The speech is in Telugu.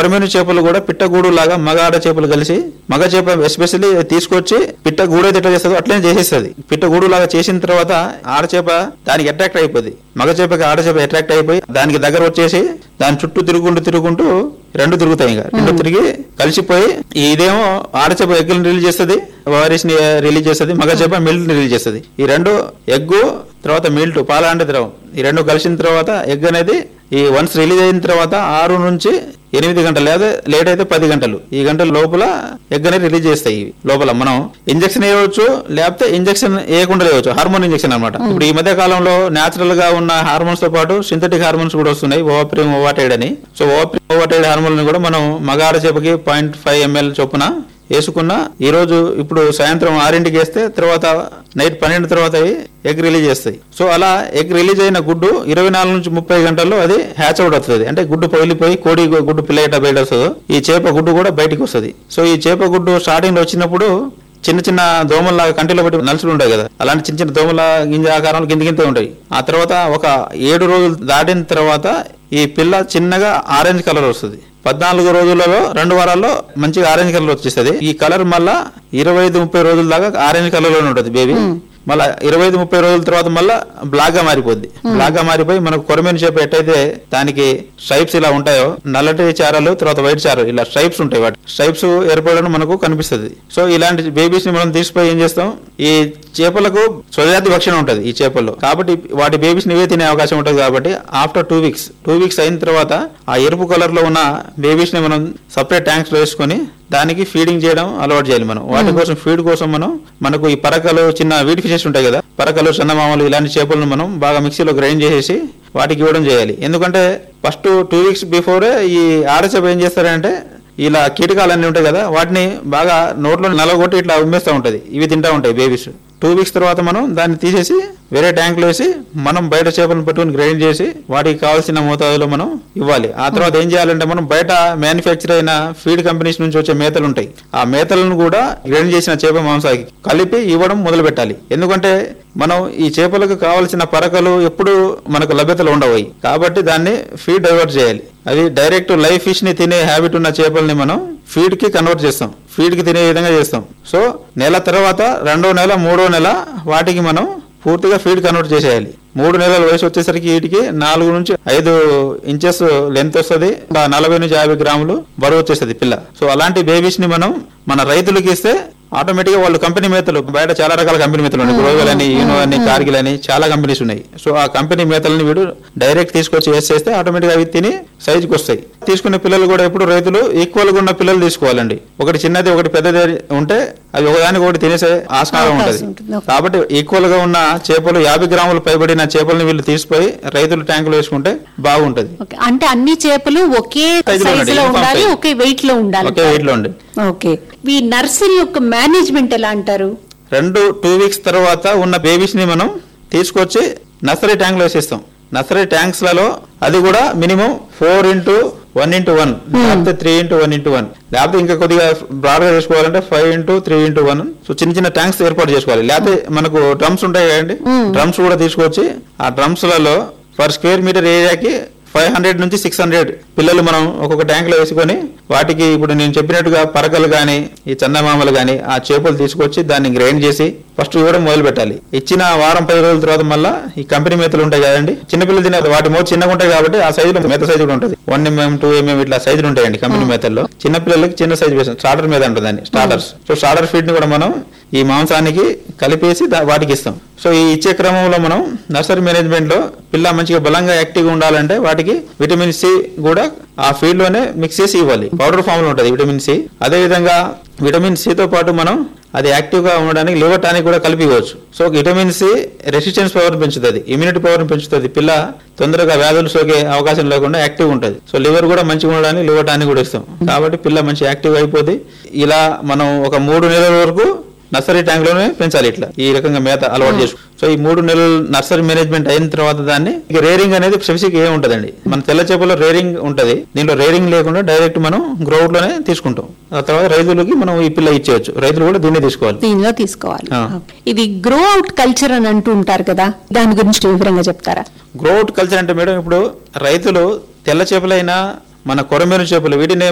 కొరమేను చేపలు కూడా పిట్టగూడు లాగా మగ ఆడ చేపలు కలిసి మగ చేప ఎస్పెషల్లీ తీసుకొచ్చి పిట్ట గూడు అయితే ఎట్లా చేస్తుందో అట్లనే చేసేస్తుంది పిట్ట గూడు లాగా చేసిన తర్వాత ఆడ చేప దానికి అట్రాక్ట్ అయిపోద్ది మగ చేపకి ఆడ చేప అట్రాక్ట్ అయిపోయి దానికి దగ్గర వచ్చేసి దాని చుట్టూ తిరుగుకుంటూ తిరుగుకుంటూ రెండు తిరుగుతాయి ఇంకా రెండు తిరిగి కలిసిపోయి ఇదేమో ఆడ చేప ఎగ్గులను రిలీజ్ చేస్తుంది వారిస్ ని రిలీజ్ చేస్తుంది మగ చేప మిల్క్ ని రిలీజ్ చేస్తుంది ఈ రెండు ఎగ్గు తర్వాత మిల్ట్ పాల అంటే ద్రవం ఈ రెండు కలిసిన తర్వాత ఎగ్ అనేది ఈ వన్స్ రిలీజ్ అయిన తర్వాత ఆరు నుంచి ఎనిమిది గంటలు లేదా లేట్ అయితే పది గంటలు ఈ గంటల లోపల ఎగ్ అనేది రిలీజ్ చేస్తాయి ఇవి లోపల మనం ఇంజక్షన్ వేయవచ్చు లేకపోతే ఇంజక్షన్ వేయకుండా వేయవచ్చు హార్మోన్ ఇంజక్షన్ అనమాట ఇప్పుడు ఈ మధ్య కాలంలో నేచురల్ గా ఉన్న హార్మోన్స్ తో పాటు సింథటిక్ హార్మోన్స్ కూడా వస్తున్నాయి ఓవాప్రిమ్ ఓవాటైడ్ అని సో ఓవాప్రిమ్ ఓవాటైడ్ హార్మోన్ కూడా మనం మగాడ చేపకి పాయింట్ ఫైవ్ ఎంఎల్ చొప్పున వేసుకున్న ఈ రోజు ఇప్పుడు సాయంత్రం ఆరింటికి వేస్తే తర్వాత నైట్ పన్నెండు తర్వాత అవి ఎగ్ రిలీజ్ చేస్తాయి సో అలా ఎగ్ రిలీజ్ అయిన గుడ్డు ఇరవై నాలుగు నుంచి ముప్పై గంటల్లో అది హ్యాచ్ అవుట్ అవుతుంది అంటే గుడ్డు పగిలిపోయి కోడి గుడ్డు పిల్ల ఎట్లా బయట వస్తుందో ఈ చేప గుడ్డు కూడా బయటికి వస్తుంది సో ఈ చేప గుడ్డు స్టార్టింగ్ లో వచ్చినప్పుడు చిన్న చిన్న దోమల్లాగా కంటిలో పెట్టి నలుసులు ఉంటాయి కదా అలాంటి చిన్న చిన్న దోమల గింజ ఆకారంలో గింత గింత ఉంటాయి ఆ తర్వాత ఒక ఏడు రోజులు దాటిన తర్వాత ఈ పిల్ల చిన్నగా ఆరెంజ్ కలర్ వస్తుంది పద్నాలుగు రోజులలో రెండు వారాల్లో మంచిగా ఆరెంజ్ కలర్ వచ్చేస్తుంది ఈ కలర్ మళ్ళా ఇరవై ఐదు ముప్పై రోజుల దాకా ఆరెంజ్ కలర్ లోనే ఉంటుంది బేబీ మళ్ళా ఇరవై ఐదు ముప్పై రోజుల తర్వాత మళ్ళా బ్లాక్ గా మారిపోద్ది బ్లాక్ గా మారిపోయి మనకు కొరమేను చేప ఎట్టయితే దానికి స్ట్రైప్స్ ఇలా ఉంటాయో నల్లటి చారలు తర్వాత వైట్ చారలు ఇలా స్ట్రైప్స్ ఉంటాయి వాటి స్ట్రైప్స్ ఏర్పడడం మనకు కనిపిస్తుంది సో ఇలాంటి బేబీస్ ని మనం తీసుకుపోయి ఏం చేస్తాం ఈ చేపలకు స్వజాతి భక్షణ ఉంటుంది ఈ చేపల్లో కాబట్టి వాటి బేబీస్ ఇవే తినే అవకాశం ఉంటుంది కాబట్టి after two weeks two weeks అయిన తర్వాత ఆ ఎరుపు కలర్ లో ఉన్న బేబీస్ ని మనం సపరేట్ ట్యాంక్స్ లో వేసుకొని దానికి ఫీడింగ్ చేయడం అలవాటు చేయాలి మనం వాటి కోసం ఫీడ్ కోసం మనం మనకు ఈ పరకలు చిన్న వీటి ఫిషెస్ ఉంటాయి కదా పరకలు చందమామలు ఇలాంటి చేపలను మనం బాగా మిక్సీలో గ్రైండ్ చేసేసి వాటికి ఇవ్వడం చేయాలి ఎందుకంటే ఫస్ట్ టూ వీక్స్ బిఫోరే ఈ ఆడచేప ఏం చేస్తారంటే ఇలా కీటకాలన్నీ ఉంటాయి కదా వాటిని బాగా నోట్లో నలగొట్టి ఇట్లా ఉమ్మేస్తూ ఉంటది ఇవి తింటా ఉంటాయి బేబీస్ టూ వీక్స్ తర్వాత మనం దాన్ని తీసేసి వేరే ట్యాంక్లో వేసి మనం బయట చేపలను పట్టుకుని గ్రైండ్ చేసి వాటికి కావాల్సిన మోతాదులో మనం ఇవ్వాలి ఆ తర్వాత ఏం చేయాలంటే మనం బయట మ్యానుఫ్యాక్చర్ అయిన ఫీడ్ కంపెనీస్ నుంచి వచ్చే మేతలు ఉంటాయి ఆ మేతలను కూడా గ్రైండ్ చేసిన చేప మాంసానికి కలిపి ఇవ్వడం మొదలు పెట్టాలి ఎందుకంటే మనం ఈ చేపలకు కావాల్సిన పరకలు ఎప్పుడు మనకు లభ్యతలు ఉండవు కాబట్టి దాన్ని ఫీడ్ డైవర్ట్ చేయాలి అది డైరెక్ట్ లైవ్ ఫిష్ ని తినే హ్యాబిట్ ఉన్న చేపల్ని మనం ఫీడ్ కి కన్వర్ట్ చేస్తాం ఫీడ్ కి తినే విధంగా చేస్తాం సో నెల తర్వాత రెండో నెల మూడో నెల వాటికి మనం పూర్తిగా ఫీడ్ కన్వర్ట్ చేసేయాలి మూడు నెలల వయసు వచ్చేసరికి వీటికి నాలుగు నుంచి ఐదు ఇంచెస్ లెంత్ వస్తుంది నలభై నుంచి యాభై గ్రాములు బరువు వచ్చేస్తుంది పిల్ల సో అలాంటి బేబీస్ ని మనం మన రైతులకి ఇస్తే ఆటోమేటిక్ గా వాళ్ళు కంపెనీ మేతలు బయట చాలా రకాల కంపెనీ మేతలు ఉన్నాయి గ్రోవెల్ అని యూనో అని కార్గిల్ అని చాలా కంపెనీస్ ఉన్నాయి సో ఆ కంపెనీ మేతలని వీడు డైరెక్ట్ తీసుకొచ్చి వేసేస్తే ఆటోమేటిక్ గా అవి తిని సైజుకి వస్తాయి తీసుకునే పిల్లలు కూడా ఎప్పుడు రైతులు ఈక్వల్ గా ఉన్న పిల్లలు తీసుకోవాలండి ఒకటి చిన్నది ఒకటి పెద్దది ఉంటే అది ఒకదానికి ఒకటి తినేసే ఆస్కారం అవకాశం ఉంటుంది ఉంటుంది. ఓకే. కాబట్టి ఈక్వల్ గా ఉన్న చేపలు యాభై గ్రాములు పైబడిన చేపలను వీళ్ళు తీసిపోయి రైతులు ట్యాంకులు వేసుకుంటే బాగుంటది ఓకే అంటే అన్ని చేపలు ఒకే Size లో సైజ్ ఉండాలి, లో uniform ఉండాలి size. ఒకే వెయిట్ లో ఉండాలి ఒకే weight లో ఉండి ఓకే ఈ నర్సరీ యొక్క మేనేజ్మెంట్ ఎలా అంటారు రెండు టూ వీక్స్ తర్వాత ఉన్న బేబీస్ ని మనం తీసుకొచ్చి నర్సరీ ట్యాంక్ లో వేసేస్తాం నర్సరీ ట్యాంక్స్ లలో అది కూడా minimum four into one into one లేకపోతే three into one into one లేకపోతే ఇంకా కొద్దిగా బ్రాడ్ గా చేసుకోవాలంటే five into three into one so చిన్న చిన్న ట్యాంక్స్ ఏర్పాటు చేసుకోవాలి లేకపోతే మనకు డ్రమ్స్ ఉంటాయి కదండి డ్రమ్స్ కూడా తీసుకొచ్చి ఆ డ్రమ్స్ లలో పర్ స్క్వేర్ మీటర్ ఏరియాకి ఫైవ్ హండ్రెడ్ నుంచి సిక్స్ హండ్రెడ్ పిల్లలు మనం ఒక్కొక్క ట్యాంక్ లో వేసుకొని వాటికి ఇప్పుడు నేను చెప్పినట్టుగా పరకలు కానీ ఈ చందమామలు కానీ ఆ చేపలు తీసుకొచ్చి దాన్ని గ్రైండ్ చేసి ఫస్ట్ ఇవ్వడం మొదలు పెట్టాలి ఇచ్చిన వారం పది రోజుల తర్వాత మళ్ళీ ఈ కంపెనీ మేతలు ఉంటాయి కదండి చిన్నపిల్లలు తినే వాటి మోత చిన్నగా ఉంటాయి కాబట్టి ఆ సైజులో మేత సైజు కూడా ఉంటుంది వన్ ఎంఎం టూ ఎంఎం ఇట్లా సైజులు ఉంటాయండి కంపెనీ మేతల్లో చిన్న పిల్లలకి చిన్న సైజు వేస్తాం స్టార్టర్ మీద ఉంటుందండి స్టార్టర్స్ సో స్టార్టర్ ఫీడ్ ని కూడా మనం ఈ మాంసానికి కలిపేసి దా- వాటికి ఇస్తాం సో ఈ ఇచ్చే క్రమంలో మనం నర్సరీ మేనేజ్మెంట్ లో పిల్ల మంచిగా బలంగా యాక్టివ్ గా ఉండాలంటే వాటికి విటమిన్ సి కూడా ఆ ఫీడ్ లోనే మిక్స్ చేసి ఇవ్వాలి పౌడర్ ఫామ్ లో ఉంటుంది విటమిన్ సి అదే విధంగా విటమిన్ సి తో పాటు మనం అది యాక్టివ్ గా ఉండడానికి లివర్ టానిక్ కూడా కలిపి ఇవ్వచ్చు so vitamin C resistance power పెంచుతుంది ఇమ్యూనిటీ పవర్ పెంచుతుంది పిల్ల తొందరగా వ్యాధులు సోకే అవకాశం లేకుండా యాక్టివ్ ఉంటుంది సో లివర్ కూడా మంచిగా ఉండడానికి లివర్ టానిక్ కూడా ఇస్తాం కాబట్టి పిల్ల మంచి యాక్టివ్ అయిపోతుంది ఇలా మనం ఒక మూడు నెలల వరకు నర్సరీ ట్యాంక్ లోనే పెంచాలి ఇట్లా ఈ రకంగా మేత అలవాటు చేసుకో సో ఈ మూడు నెలలు నర్సరీ మేనేజ్మెంట్ అయిన తర్వాత దాన్ని ఇక రేరింగ్ అనేది స్పెసిఫిక్ ఏం ఉంటదండి మన తెల్ల చేపలో రేరింగ్ ఉంటది దీంట్లో రేరింగ్ లేకుండా డైరెక్ట్ మనం గ్రౌండ్ లోనే తీసుకుంటాం ఆ తర్వాత రైతులకి మనం ఈ పిల్ల ఇచ్చేయచ్చు రైతులు కూడా దీన్నే తీసుకోవాలి దీనిలో తీసుకోవాలి ఆ. ఇది గ్రో అవుట్ కల్చర్ అని అంటూ ఉంటారు కదా దాని గురించి వివరంగా చెప్తారా గ్రోత్ కల్చర్ అంటే మేడం ఇప్పుడు రైతులు తెల్ల చేపలైనా మన కొరమేను చేపలు వీటిని